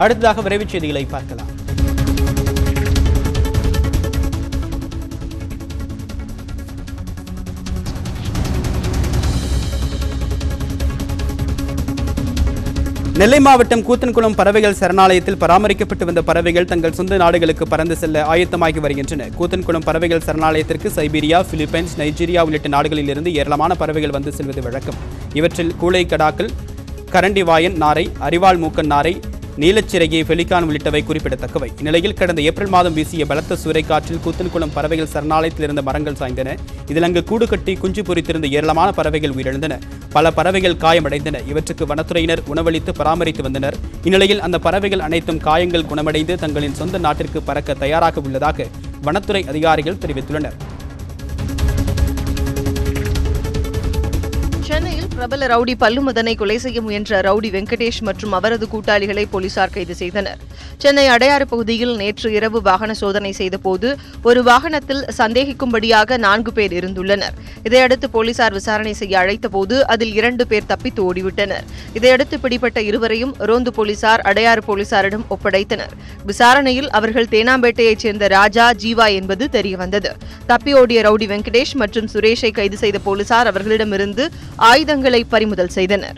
அடுத்ததாக விரைவுச் செய்திகளை பார்க்கலாம் நெல்லை மாவட்டம் கூத்தன்குளம் பறவைகள் சரணாலயத்தில் பராமரிக்கப்பட்டு வந்த பறவைகள் தங்கள் சொந்த நாடுகளுக்கு பறந்து செல்ல ஆயத்தமாகி வருகின்றன கூத்தன்குளம் பறவைகள் சரணாலயத்திற்கு சைபீரியா பிலிப்பைன்ஸ் நைஜீரியா உள்ளிட்ட நாடுகளிலிருந்து ஏராளமான பறவைகள் வந்து செல்வது வழக்கம் இவற்றில் கூளை கடாக்கள் கரண்டிவாயன் நாரை அரிவாள் மூக்கன் நாரை நீலச்சிறகி பெலிகான் உள்ளிட்டவை குறிப்பிடத்தக்கவை இந்நிலையில் கடந்த ஏப்ரல் மாதம் வீசிய பலத்த சூறைக்காற்றில் கூத்தன்குளம் பறவைகள் சரணாலயத்தில் இருந்த மரங்கள் சாய்ந்தன இதில் அங்கு கூடு கட்டி குஞ்சு பொரித்திருந்த ஏராளமான பறவைகள் உயிரிழந்தன பல பறவைகள் காயமடைந்தன இவற்றுக்கு வனத்துறையினர் உணவளித்து பராமரித்து வந்தனர் இந்நிலையில் அந்த பறவைகள் அனைத்தும் காயங்கள் குணமடைந்து தங்களின் சொந்த நாட்டிற்கு பறக்க தயாராக உள்ளதாக வனத்துறை அதிகாரிகள் தெரிவித்துள்ளனர் சென்னையில் பிரபல ரவுடி பல்லுமதனை கொலை செய்ய முயன்ற ரவுடி வெங்கடேஷ் மற்றும் அவரது கூட்டாளிகளை போலீசார் கைது செய்தனர் சென்னை அடையாறு பகுதியில் நேற்று இரவு வாகன சோதனை செய்தபோது ஒரு வாகனத்தில் சந்தேகிக்கும்படியாக நான்கு பேர் இருந்துள்ளனர் இதையடுத்து போலீசார் விசாரணை செய்ய அழைத்தபோது அதில் இரண்டு பேர் தப்பித்து ஓடிவிட்டனர் இதையடுத்து பிடிபட்ட இருவரையும் ரோந்து போலீசார் அடையாறு போலீசாரிடம் ஒப்படைத்தனர் விசாரணையில் அவர்கள் தேனாம்பேட்டையைச் சேர்ந்த ராஜா ஜீவா என்பது தெரியவந்தது தப்பி ஓடிய ரவுடி வெங்கடேஷ் மற்றும் சுரேஷை கைது செய்த போலீசார் அவர்களிடமிருந்து ஆயுதங்களை பறிமுதல் செய்தனர்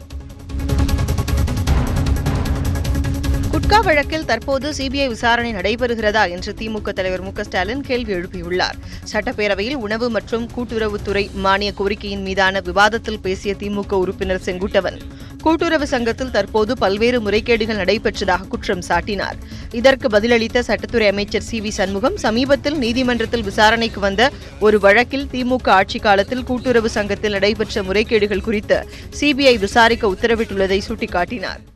குட்கா வழக்கில் தற்போது சிபிஐ விசாரணை நடைபெறுகிறதா என்று திமுக தலைவர் மு க ஸ்டாலின் கேள்வி எழுப்பியுள்ளார் சட்டப்பேரவையில் உணவு மற்றும் கூட்டுறவுத்துறை மானிய கோரிக்கையின் மீதான விவாதத்தில் பேசிய திமுக உறுப்பினர் செங்குட்டவன் கூட்டுறவு சங்கத்தில் தற்போது பல்வேறு முறைகேடுகள் நடைபெற்றதாக குற்றம் சாட்டினார் இதற்கு பதிலளித்த சட்டத்துறை அமைச்சர் சி வி சண்முகம் சமீபத்தில் நீதிமன்றத்தில் விசாரணைக்கு வந்த ஒரு வழக்கில் திமுக ஆட்சி காலத்தில் கூட்டுறவு சங்கத்தில் நடைபெற்ற முறைகேடுகள் குறித்து சிபிஐ விசாரிக்க உத்தரவிட்டுள்ளதை சுட்டிக்காட்டினார்